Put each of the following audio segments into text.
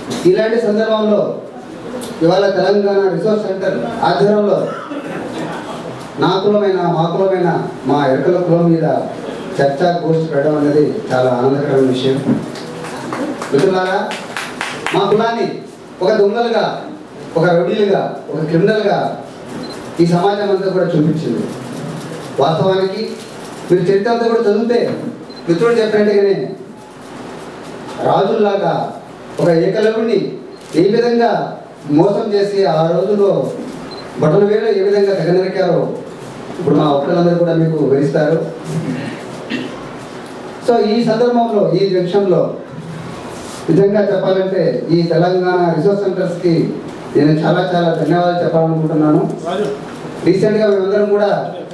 ఇలాంటి సందర్భంలో ఇవాళ తెలంగాణ రిసోర్స్ సెంటర్ ఆధ్వర్యంలో నా కులమైన మా కులమైన మా ఎరుకల కులం మీద చర్చా గోష్ఠి పెట్టడం అనేది చాలా ఆనందకరమైన విషయం మిత్రులారా మా కులాన్ని ఒక దొంగలుగా ఒక రౌడీలుగా ఒక క్రిమినల్గా ఈ సమాజం అంతా కూడా చూపించింది వాస్తవానికి మీరు చరిత్ర అంతా కూడా చదివితే మిత్రుడు చెప్పినట్టుగానే రాజుల్లాగా ఒక ఏకలవుని ఏ విధంగా మోసం చేసి ఆ రోజుల్లో బట్టల వేలు ఏ విధంగా తెగ నరికారో ఇప్పుడు మా ఒక్కలందరూ కూడా మీకు వివరిస్తారు సో ఈ సందర్భంలో ఈ జంక్షన్లో నిజంగా చెప్పాలంటే ఈ తెలంగాణ రిసోర్స్ సెంటర్స్కి నేను చాలా చాలా ధన్యవాదాలు చెప్పాలనుకుంటున్నాను రీసెంట్గా మేమందరం కూడా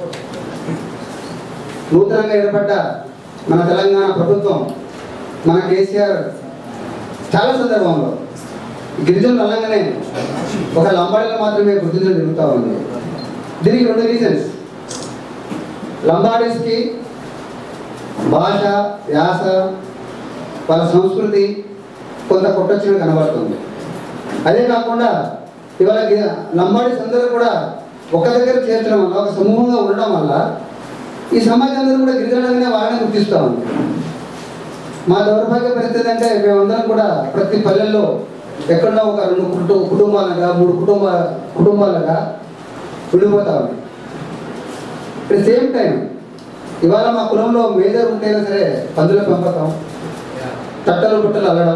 నూతనంగా ఏర్పడ్డ మన తెలంగాణ ప్రభుత్వం మన కేసీఆర్ చాలా సందర్భంలో గిరిజనులు అనగానే ఒక లంబాడీలో మాత్రమే గుర్తించడం జరుగుతూ ఉంది దీనికి రెండు రీజన్స్ లంబాడీస్కి భాష యాస వాళ్ళ సంస్కృతి కొంత కొట్టొచ్చిన కనబడుతుంది అదే కాకుండా ఇవాళ గి- లంబాడీస్ అందరూ కూడా ఒక దగ్గర చేర్చడం వల్ల ఒక సమూహంగా ఉండడం వల్ల ఈ సమాజం అందరూ కూడా గిరిజనులుగానే వాళ్ళని గుర్తిస్తూ ఉంది మా దౌర్భాగ్య పరిస్థితి అంటే మేమందరం కూడా ప్రతి పల్లెల్లో ఎక్కడో ఒక రెండు కుటు కుటుంబాలుగా మూడు కుటుంబ కుటుంబాలుగా విడిపోతా ఉంది అట్ సేమ్ టైం ఇవాళ మా కులంలో మేజర్ ఉంటేనా సరే పందుల పెంపకం తట్టలు బుట్టలు అల్లడం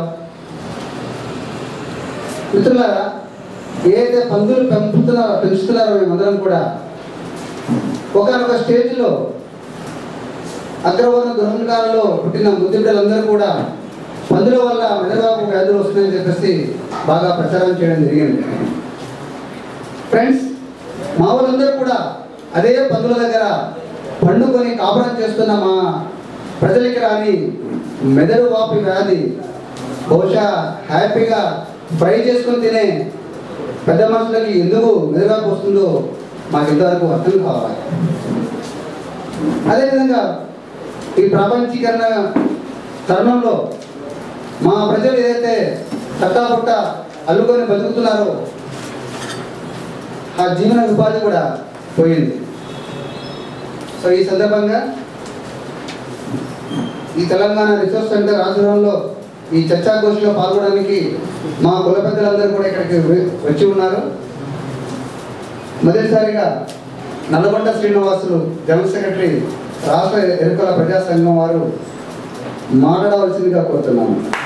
మిత్రులారా ఏదైతే పందులు పెంపుతున్నారో పెంచుతున్నారో మేమందరం కూడా ఒకనొక స్టేజ్లో అగ్రవర్ణ దురహంకారంలో పుట్టిన ముద్దుబిడ్డలందరూ కూడా పందుల వల్ల మెదడువాపు వ్యాధులు వస్తున్నాయని చెప్పేసి బాగా ప్రచారం చేయడం జరిగింది ఫ్రెండ్స్ మా వాళ్ళందరూ కూడా అదే పందుల దగ్గర పండుకొని కాపురం చేస్తున్న మా ప్రజలకి రాని మెదడు వాపు వ్యాధి బహుశా హ్యాపీగా ఫ్రై చేసుకొని తినే పెద్ద మనుషులకి ఎందుకు మెదడువాపు వస్తుందో మాకు ఇంతవరకు అర్థం కావాలి అదేవిధంగా ఈ ప్రపంచీకరణ తరుణంలో మా ప్రజలు ఏదైతే చట్టాపుట్ట అల్లుకొని బతుకుతున్నారో ఆ జీవన ఉపాధి కూడా పోయింది సో ఈ సందర్భంగా ఈ తెలంగాణ రిసోర్స్ సెంటర్ ఆధ్వర్యంలో ఈ చర్చాగోష్ఠిలో పాల్గొనడానికి మా కుల పెద్దలందరూ కూడా ఇక్కడికి వ- వచ్చి ఉన్నారు మొదటిసారిగా నల్లగొండ శ్రీనివాసులు జనరల్ సెక్రటరీ రాష్ట్ర ఎరుకల ప్రజా సంఘం వారు మాట్లాడవలసిందిగా కోరుతున్నాను